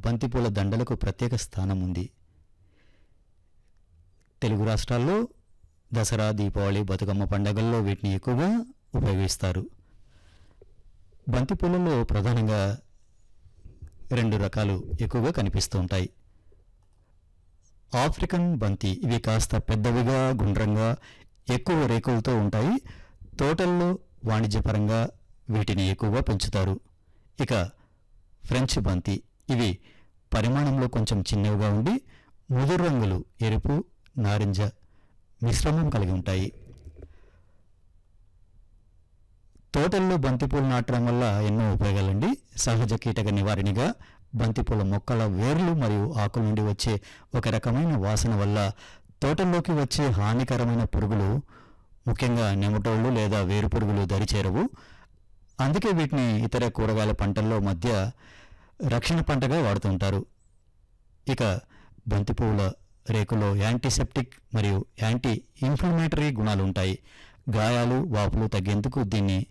బంతిపూల దండలకు ప్రత్యేక స్థానం ఉంది తెలుగు రాష్ట్రాల్లో దసరా దీపావళి బతుకమ్మ పండగల్లో వీటిని ఎక్కువగా ఉపయోగిస్తారు బంతిపూలలో ప్రధానంగా రెండు రకాలు ఎక్కువగా కనిపిస్తూ ఉంటాయి ఆఫ్రికన్ బంతి ఇవి కాస్త పెద్దవిగా గుండ్రంగా ఎక్కువ రేకులతో ఉంటాయి తోటల్లో వాణిజ్యపరంగా వీటిని ఎక్కువగా పెంచుతారు ఇక ఫ్రెంచ్ బంతి ఇవి పరిమాణంలో కొంచెం చిన్నవిగా ఉండి ముదురు రంగులు ఎరుపు నారింజ మిశ్రమం కలిగి ఉంటాయి తోటల్లో బంతిపూలు నాటడం వల్ల ఎన్నో ఉపయోగాలండి సహజ కీటక నివారణగా బంతిపూల మొక్కల వేర్లు మరియు ఆకుల నుండి వచ్చే ఒక రకమైన వాసన వల్ల తోటల్లోకి వచ్చే హానికరమైన పురుగులు ముఖ్యంగా నెమటోళ్ళు లేదా వేరు పురుగులు దరిచేరవు అందుకే వీటిని ఇతర కూరగాయల పంటల్లో మధ్య రక్షణ పంటగా వాడుతుంటారు ఇక బంతిపూల రేకులో యాంటీసెప్టిక్ మరియు యాంటీ ఇన్ఫ్లమేటరీ గుణాలు ఉంటాయి గాయాలు వాపులు తగ్గేందుకు దీన్ని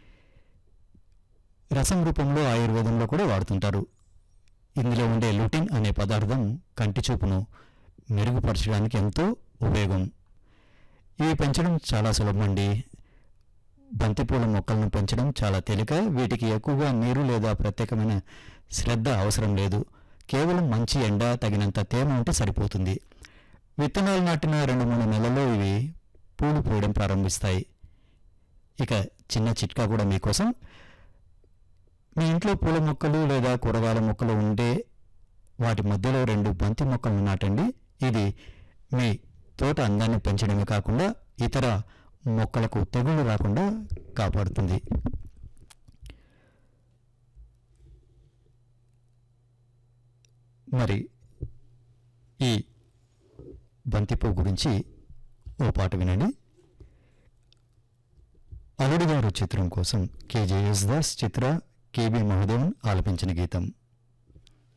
రసం రూపంలో ఆయుర్వేదంలో కూడా వాడుతుంటారు ఇందులో ఉండే లుటిన్ అనే పదార్థం కంటి చూపును మెరుగుపరచడానికి ఎంతో ఉపయోగం ఇవి పెంచడం చాలా సులభం అండి బంతిపూల మొక్కలను పెంచడం చాలా తేలిక వీటికి ఎక్కువగా నీరు లేదా ప్రత్యేకమైన శ్రద్ధ అవసరం లేదు కేవలం మంచి ఎండ తగినంత తేమ ఉంటే సరిపోతుంది విత్తనాలు నాటిన రెండు మూడు నెలల్లో ఇవి పూలు పూయడం ప్రారంభిస్తాయి ఇక చిన్న చిట్కా కూడా మీకోసం మీ ఇంట్లో పూల మొక్కలు లేదా కూరగాయల మొక్కలు ఉంటే వాటి మధ్యలో రెండు బంతి మొక్కలను నాటండి ఇది మీ తోట అందాన్ని పెంచడమే కాకుండా ఇతర మొక్కలకు తెగుళ్ళు రాకుండా కాపాడుతుంది మరి ఈ బంతిపూ గురించి ఓ పాట వినండి అల్లుడు గారు చిత్రం కోసం కేజే యేసుదాస్ చిత్ర కేబి మహదేవన్ ఆలపించిన గీతం